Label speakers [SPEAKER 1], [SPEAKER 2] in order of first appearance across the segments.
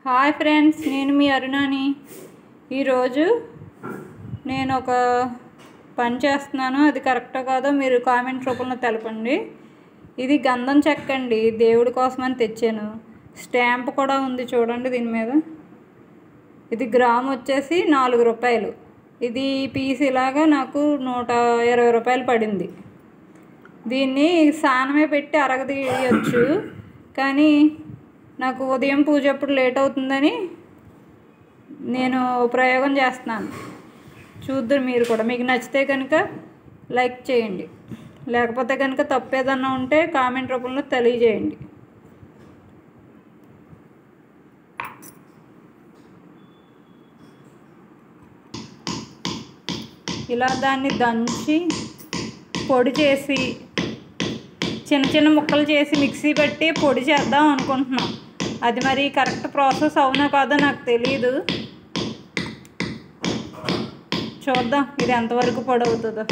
[SPEAKER 1] hi friends నేను మీ అరుణాని ఈరోజు నేను ఒక పని చేస్తున్నాను అది కరెక్టో కాదో మీరు కామెంట్ రూపంలో తెలపండి ఇది గంధం చెక్క అండి దేవుడి కోసమని తెచ్చాను స్టాంప్ కూడా ఉంది చూడండి దీని మీద ఇది గ్రామ్ వచ్చేసి నాలుగు రూపాయలు ఇది పీస్ ఇలాగా నాకు నూట ఇరవై రూపాయలు పడింది దీన్ని సానమే పెట్టి అరగదీయచ్చు కానీ నాకు ఉదయం పూజ అప్పుడు లేట్ అవుతుందని నేను ప్రయోగం చేస్తున్నాను చూద్దరు మీరు కూడా మీకు నచ్చితే కనుక లైక్ చేయండి లేకపోతే కనుక తప్పు ఏదన్నా ఉంటే కామెంట్ రూపంలో తెలియజేయండి ఇలా దాన్ని దంచి పొడి చేసి చిన్న చిన్న ముక్కలు చేసి మిక్సీ పెట్టి పొడి చేద్దాం అనుకుంటున్నాం అది మరి కరెక్ట్ ప్రాసెస్ అవునా కాదో నాకు తెలియదు చూద్దాం ఇది ఎంతవరకు పొడి అవుతుందో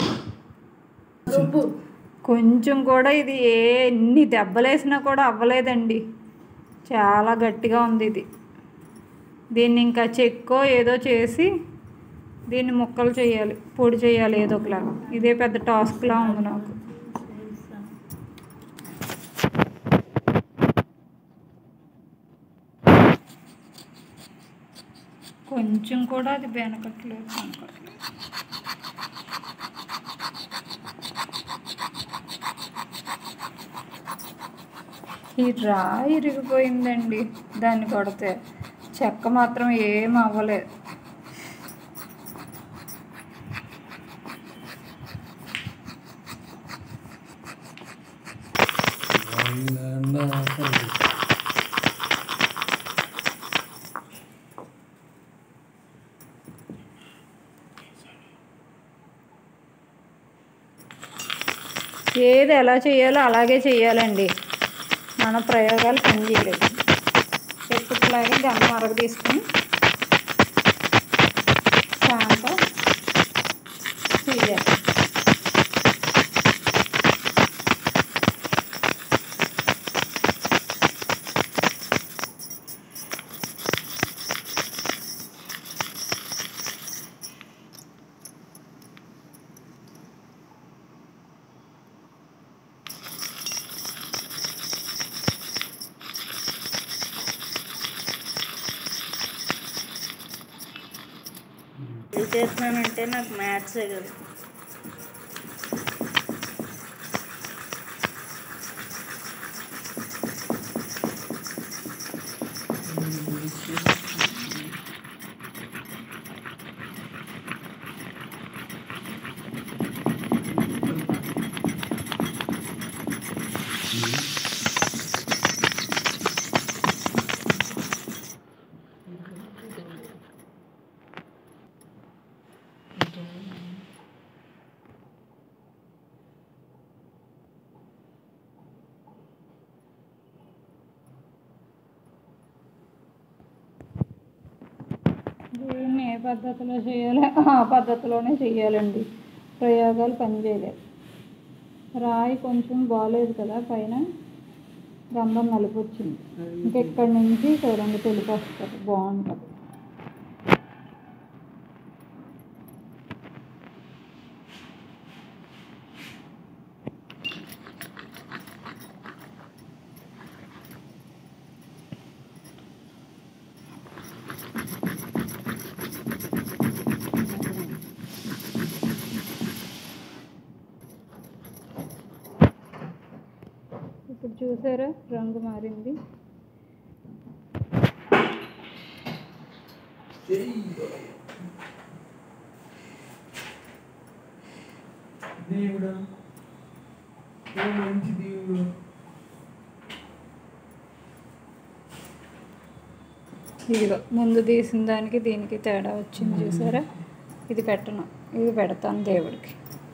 [SPEAKER 1] కొంచెం కూడా ఇది ఏ ఎన్ని దెబ్బలేసినా కూడా అవ్వలేదండి చాలా గట్టిగా ఉంది ఇది దీన్ని ఇంకా చెక్కో ఏదో చేసి దీన్ని ముక్కలు చేయాలి పొడి చేయాలి ఏదో ఒకలాగా ఇదే పెద్ద టాస్క్లా ఉంది నాకు కొంచెం కూడా అది బెనకట్లేదు కనకట్లేదు ఈ రాయి ఇరిగిపోయిందండి దాన్ని కొడితే చెక్క మాత్రం ఏం అవ్వలేదు ఏది ఎలా చేయాలో అలాగే చేయాలండి మన ప్రయోగాలు పనిచేయలేదు ఎప్పటిలాగే గమ్మ అరగ తీసుకుని శాంతో చేయాలి
[SPEAKER 2] ఇది చేస్తున్నానంటే నాకు మ్యాథ్సే కదా
[SPEAKER 1] దీన్ని ఏ పద్ధతిలో చేయాలో ఆ పద్ధతిలోనే చేయాలండి ప్రయోగాలు పనిచేయలేదు రాయి కొంచెం బాగాలేదు కదా పైన గంధం నలుపు వచ్చింది ఇంకెక్కడి నుంచి చూడండి తెలుపు వస్తుంది బాగుంటుంది ఇప్పుడు చూసారా రంగు మారింది
[SPEAKER 3] దేవుడా ఓ మంచి దేవుడు
[SPEAKER 1] ఇదిగో ముందు తీసిన దానికి దీనికి తేడా వచ్చింది చూసారా ఇది పెట్టను ఇది పెడతాను దేవుడికి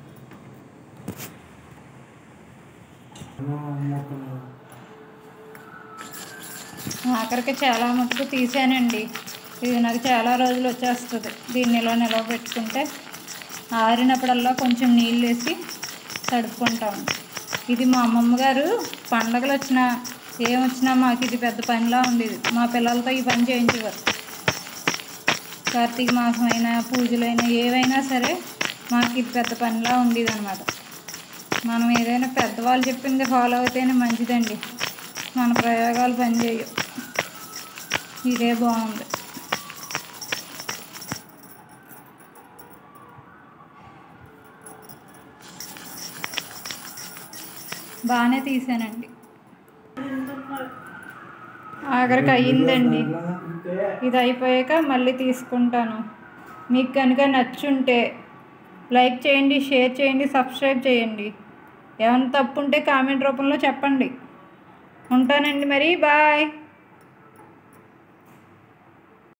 [SPEAKER 1] ఆఖరికి చాలా మటుకు తీసానండి ఇది నాకు చాలా రోజులు వచ్చేస్తుంది దీన్ని ఇలా నిలవ పెట్టుకుంటే ఆరినప్పుడల్లా కొంచెం నీళ్ళు వేసి తడుపుకుంటాము ఇది మా అమ్మమ్మ గారు పండగలు వచ్చిన ఏమొచ్చినా మాకు ఇది పెద్ద పనిలా ఉండేది మా పిల్లలతో ఈ పని చేయించేవారు కార్తీక మాసం అయినా పూజలైనా ఏవైనా సరే మాకు ఇది పెద్ద పనిలా ఉండేది అనమాట మనం ఏదైనా పెద్దవాళ్ళు చెప్పింది ఫాలో అయితేనే మంచిదండి మన ప్రయోగాలు పనిచేయవు ఇదే బాగుంది బాగానే తీసానండి ఆఖరికి అయ్యిందండి ఇది అయిపోయాక మళ్ళీ తీసుకుంటాను మీకు కనుక నచ్చుంటే లైక్ చేయండి షేర్ చేయండి సబ్స్క్రైబ్ చేయండి ఏమైనా తప్పు ఉంటే కామెంట్ రూపంలో చెప్పండి ఉంటానండి మరి బాయ్